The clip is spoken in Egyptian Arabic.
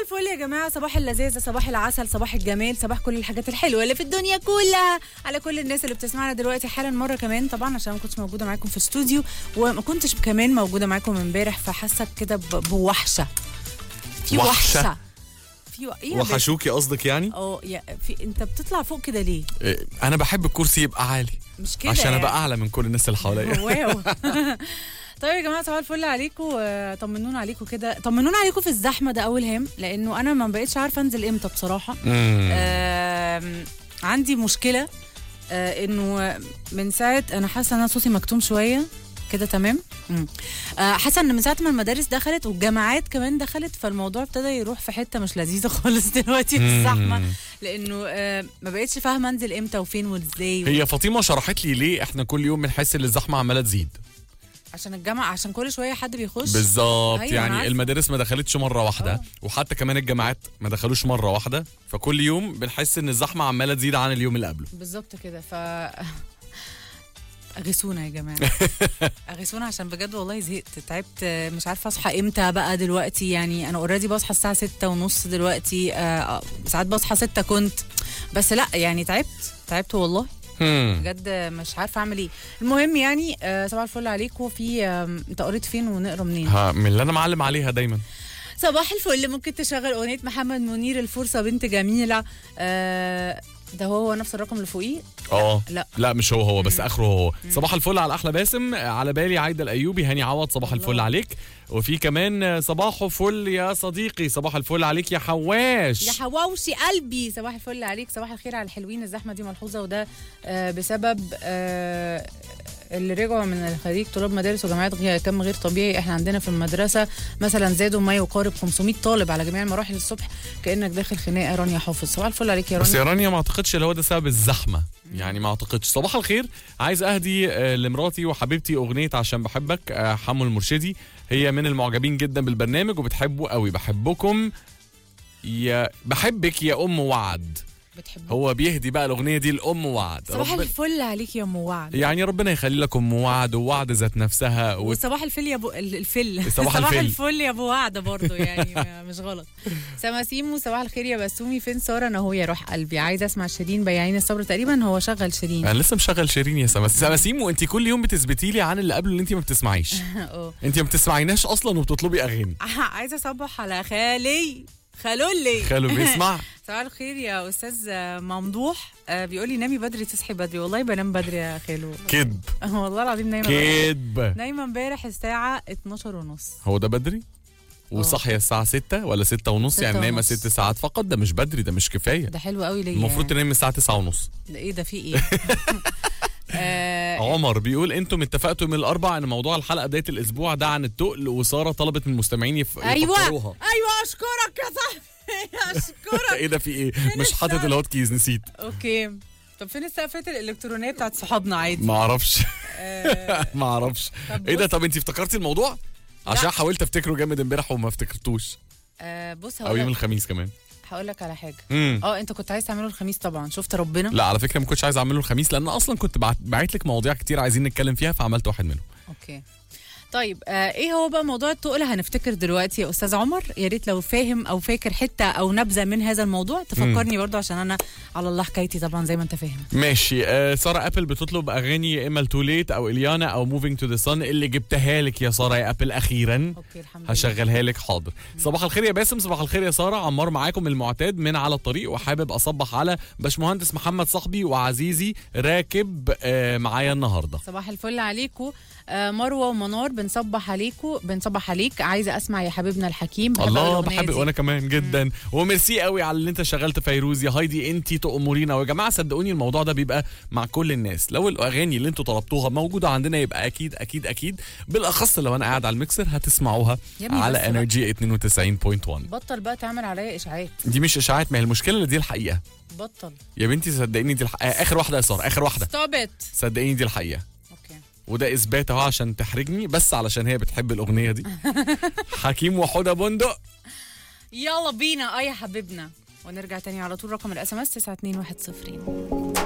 الفل يا جماعه صباح اللذاذه صباح العسل صباح الجمال صباح كل الحاجات الحلوه اللي في الدنيا كلها على كل الناس اللي بتسمعنا دلوقتي حالا مره كمان طبعا عشان ما كنتش موجوده معاكم في استوديو وما كنتش كمان موجوده معاكم امبارح فحاسه كده ب- بوحشه في وحشة؟ وحشه في و... إيه يا باشا؟ وحشوكي قصدك يعني اه يا في انت بتطلع فوق كده ليه إيه، انا بحب الكرسي يبقى عالي مش كده عشان يعني. ابقى اعلى من كل الناس اللي حواليا واو طيب يا جماعه صباح الفل عليكم آه، طمنونا عليكم كده طمنونا عليكم في الزحمه ده اول هام لانه انا ما بقتش عارفه انزل امتى بصراحه مم. آم، عندي مشكله آه، انه من ساعه انا حاسه ان انا صوتي مكتوم شويه كده تمام مم. آه، حاسه ان من ساعه ما المدارس دخلت والجامعات كمان دخلت فالموضوع ابتدى يروح في حته مش لذيذه خالص دلوقتي في الزحمه مم. لانه آه، ما بقتش فاهمه انزل امتى وفين وازاي هي فاطمه شرحت لي ليه احنا كل يوم بنحس ان الزحمه عماله تزيد عشان الجامعه عشان كل شويه حد بيخش بالظبط أيوة، أنا يعني عارفة. المدارس ما دخلتش مره واحده آه. وحتى كمان الجامعات ما دخلوش مره واحده فكل يوم بنحس ان الزحمه عماله تزيد عن اليوم اللي قبله بالظبط كده ف اغيثونا يا جماعه اغيثونا عشان بجد والله زهقت تعبت مش عارفه اصحى امتى بقى دلوقتي يعني انا اوريدي بصحى الساعه ستة ونص دلوقتي آه، ساعات بصحى ستة كنت بس لا يعني تعبت تعبت والله هم. بجد مش عارفه اعمل ايه المهم يعني آه، صباح الفل عليكم في آم، انت قريت فين ونقرا منين ها من اللي انا معلم عليها دايما صباح الفل ممكن تشغل اغنيه محمد منير الفرصه بنت جميله آه، ده هو نفس الرقم اللي فوقيه اه لا لا مش هو هو بس اخره هو صباح الفل على احلى باسم على بالي عايده الايوبي هاني عوض صباح الله. الفل عليك وفي كمان صباح فل يا صديقي صباح الفل عليك يا حواش يا حواوشي قلبي صباح الفل عليك صباح الخير على الحلوين الزحمه دي ملحوظه وده آه بسبب آه اللي رجعوا من الخليج طلاب مدارس وجامعات غير كم غير طبيعي احنا عندنا في المدرسه مثلا زادوا ما يقارب 500 طالب على جميع المراحل الصبح كانك داخل خناقه رانيا حافظ صباح الفل عليك يا بس رانيا يا رانيا ما اعتقدش اللي هو ده سبب الزحمه يعني ما اعتقدش صباح الخير عايز اهدي آه، لمراتي وحبيبتي اغنيه عشان بحبك آه، حمو المرشدي هي من المعجبين جدا بالبرنامج وبتحبه قوي بحبكم يا بحبك يا ام وعد بتحبه هو بيهدي بقى الاغنيه دي لام وعد صباح رب- الفل عليك يا ام وعد يعني ربنا يخلي لكم ام وعد ووعد ذات نفسها و... وصباح الفل يا ابو ال- الفل صباح الفل. الفل يا ابو وعد برضه يعني ما- مش غلط سماسيمو صباح الخير يا بسومي فين ساره انا هو يا روح قلبي عايزه اسمع شيرين بياعين الصبر تقريبا هو شغل شيرين انا لسه مشغل شيرين يا سمس سماسيم وانت كل يوم بتثبتي لي عن اللي قبله اللي انت ما بتسمعيش اه انت ما بتسمعيناش اصلا وبتطلبي اغاني عايزه اصبح على خالي خالولي خالو بيسمع صباح الخير يا استاذ ممدوح آه، بيقول لي نامي بدري تصحي بدري والله بنام بدري يا خالو كذب والله العظيم نايمه بدري. كذب نايمه امبارح الساعه 12 ونص هو ده بدري وصحية الساعة 6 ولا 6 ونص ستة يعني نايمة ونص. 6 ساعات فقط ده مش بدري ده مش كفاية ده حلو قوي ليا المفروض تنام الساعة 9 ونص ده ايه ده في ايه آه، عمر بيقول انتم اتفقتوا من الاربع ان موضوع الحلقة بداية الاسبوع ده عن التقل وسارة طلبت من المستمعين يف... ايوه يفكروها ايوه اشكرك يا صاحبي اشكرك ايه ده في ايه مش حاطط السقف؟ الهوت كيز نسيت اوكي طب فين السقفات الالكترونيه بتاعت صحابنا عادي ما اعرفش آه، ما اعرفش طب ايه ده بص. طب انت افتكرتي الموضوع عشان لا. حاولت افتكره جامد امبارح وما افتكرتوش آه، بص او يوم هقول الخميس كمان هقول لك على حاجه امم اه انت كنت عايز تعمله الخميس طبعا شفت ربنا لا على فكره ما كنتش عايز اعمله الخميس لان اصلا كنت بعت, بعت لك مواضيع كتير عايزين نتكلم فيها فعملت واحد منهم اوكي طيب آه ايه هو بقى موضوع التقل هنفتكر دلوقتي يا استاذ عمر يا ريت لو فاهم او فاكر حته او نبذه من هذا الموضوع تفكرني برضو عشان انا على الله حكايتي طبعا زي ما انت فاهم ماشي آه ساره ابل بتطلب اغاني يا اما تو ليت او اليانا او موفينج تو ذا سن اللي جبتها لك يا ساره يا ابل اخيرا اوكي الحمد لله هشغلها لك حاضر صباح الخير يا باسم صباح الخير يا ساره عمار معاكم المعتاد من على الطريق وحابب اصبح على باشمهندس محمد صاحبي وعزيزي راكب آه معايا النهارده صباح الفل عليكم آه مروه ومنار بنصبح عليكم بنصبح عليك عايزه اسمع يا حبيبنا الحكيم بحب أوي الله الأغنية بحب دي. وانا كمان جدا وميرسي قوي على اللي انت شغلت فيروز يا هايدي انت تأمرينا ويا جماعه صدقوني الموضوع ده بيبقى مع كل الناس لو الاغاني اللي انتوا طلبتوها موجوده عندنا يبقى اكيد اكيد اكيد بالاخص لو انا قاعد على الميكسر هتسمعوها يا ابني على بس بقى. انرجي 92.1 بطل بقى تعمل عليا اشاعات دي مش اشاعات ما هي المشكله اللي دي الحقيقه بطل يا بنتي صدقيني دي الحقيقه اخر واحده يا ساره اخر واحده ستوب ات صدقيني دي الحقيقه اوكي وده اثبات اهو عشان تحرجني بس علشان هي بتحب الاغنيه دي حكيم وحوده بندق يلا بينا اه يا حبيبنا ونرجع تاني على طول رقم الاس ام اس 92110